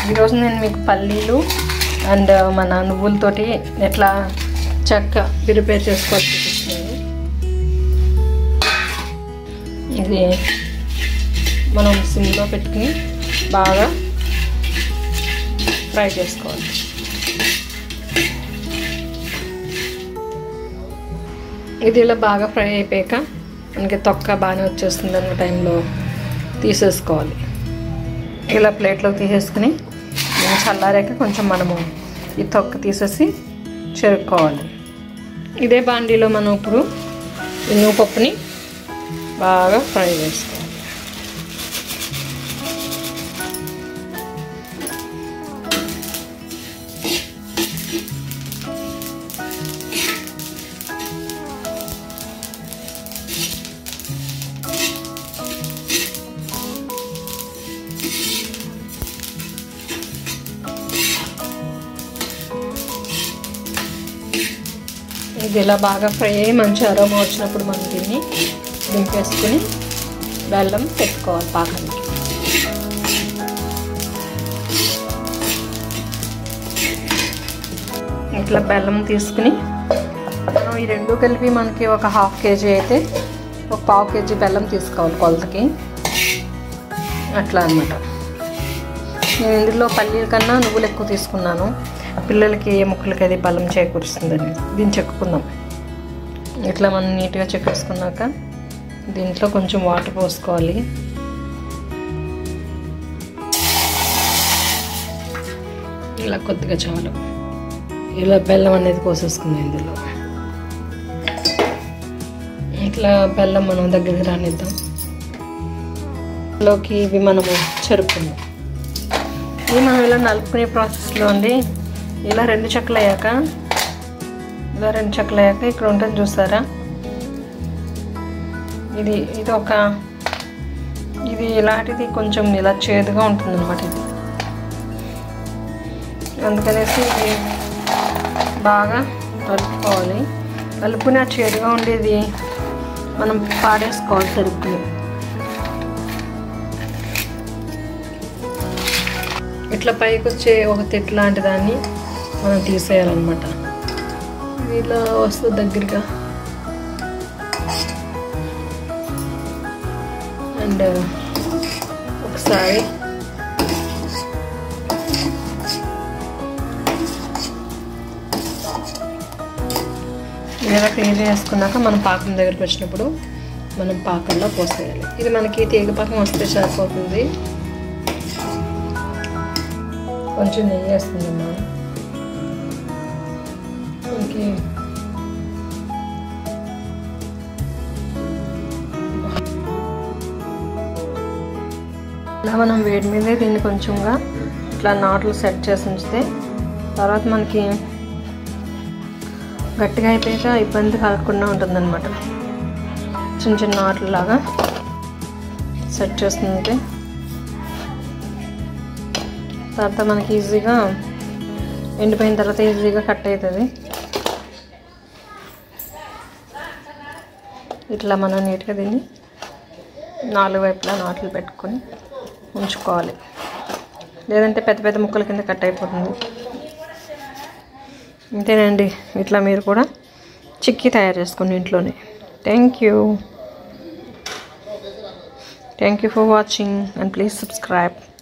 ఈరోజు నేను మీకు పల్లీలు అండ్ మన నువ్వులతోటి ఎట్లా చక్క ప్రిపేర్ చేసుకోవాలి చూపిస్తున్నాను ఇది మనం సిమ్లో పెట్టుకుని బాగా ఫ్రై చేసుకోవాలి ఇది ఇలా బాగా ఫ్రై అయిపోయాక మనకి తొక్క బాగానే వచ్చేస్తుంది అన్న టైంలో తీసేసుకోవాలి ఇలా ప్లేట్లో తీసేసుకుని చల్లారాక కొంచెం మనము ఈ తొక్క తీసేసి చెరుక్కోవాలి ఇదే బాండీలో మనం ఇప్పుడు ఈ నువ్వుపప్పుని బాగా ఫ్రై చేసుకోవాలి ఇది ఇలా బాగా ఫ్రై అయ్యి మంచి అరోమా వచ్చినప్పుడు మనం దీన్ని దింపేసుకుని బెల్లం పెట్టుకోవాలి పాకానికి ఇట్లా బెల్లం తీసుకుని మనం ఈ రెండు కలిపి మనకి ఒక హాఫ్ కేజీ అయితే ఒక పావు కేజీ బెల్లం తీసుకోవాలి కొలతకి అట్లా అనమాట నేను ఇందులో పల్లీల కన్నా నువ్వులు ఎక్కువ తీసుకున్నాను పిల్లలకి ఏ ముక్కలకి అది బలం చేకూరుస్తుందని దీన్ని చెక్కుకుందాం ఇట్లా మనం నీట్గా చెక్కేసుకున్నాక దీంట్లో కొంచెం వాటర్ పోసుకోవాలి ఇలా కొద్దిగా చాలు ఇలా బెల్లం అనేది పోసేసుకుందాం ఇందులో ఇట్లా బెల్లం మనం దగ్గరికి రానిద్దాం లోకి ఇవి మనము చెరుపుకుందాం ఇది మనం ఇలా నలుపుకునే ప్రాసెస్లో అండి ఇలా రెండు చెక్కలు అయ్యాక ఇలా రెండు చెక్కలు అయ్యాక ఇక్కడ ఉంటుంది చూసారా ఇది ఇది ఒక ఇది ఇలాంటిది కొంచెం ఇలా చేదుగా ఉంటుంది అనమాట ఇది అందుకనేసి ఇది బాగా కలుపుకోవాలి కలుపుకుని ఆ చేదుగా ఉండేది మనం పాడేసుకోవాలి సరుకుని ఇట్లా పైకి వచ్చే ఒక తిట్ లాంటి దాన్ని మనం తీసేయాలన్నమాట ఇది ఇలా వస్తుంది దగ్గరగా అండ్ ఒకసారి ఇలా క్లీన్ చేసుకున్నాక మనం పాకం దగ్గరికి వచ్చినప్పుడు మనం పాకంలో పోసేయాలి ఇది మనకి తీగ పాకం వస్తే సరిపోతుంది కొంచెం నెయ్యి వేస్తుందమ్మా ఇంకే ఇలా మనం వేడి మీదే దీన్ని కొంచెంగా ఇట్లా నాట్లు సెట్ చేసి ఉంచితే తర్వాత మనకి గట్టిగా అయిపోయాక ఇబ్బంది కలగకుండా ఉంటుందన్నమాట చిన్న చిన్న నాట్లలాగా సెట్ చేస్తుంటే తర్వాత మనకి ఈజీగా ఎండిపోయిన తర్వాత ఈజీగా కట్ అవుతుంది ఇట్లా మనం నీట్గా దీన్ని నాలుగు వైపులా నాట్లు పెట్టుకొని ఉంచుకోవాలి లేదంటే పెద్ద పెద్ద ముక్కల కింద కట్ అయిపోతుంది అంతేనండి ఇట్లా మీరు కూడా చిక్కీ తయారు చేసుకోండి ఇంట్లోనే thank you thank you for watching and please subscribe